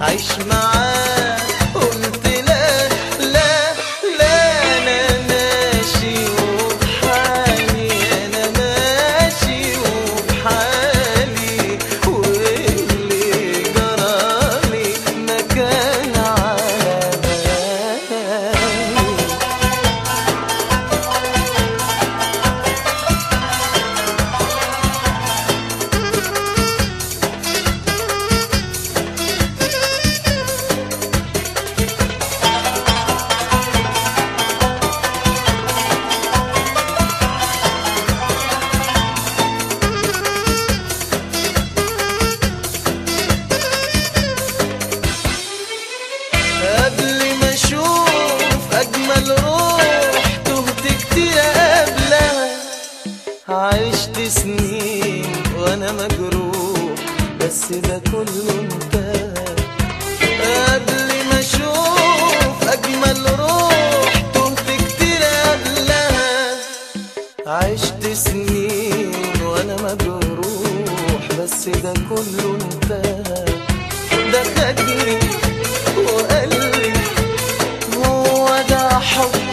عيش معاه قلت لا لا لا انا ماشي وبحالي انا ماشي وبحالي واللي جرالي ما كان على بالي قبل ما اشوف اجمل روح تهت كتير قبلها عشت سنين وانا مجروح بس ده كله انتهى قبل ما اشوف اجمل روح تهت كتير قبلها عشت سنين وانا مجروح بس ده كله انتهى ده خدني وقال لي هو ده حب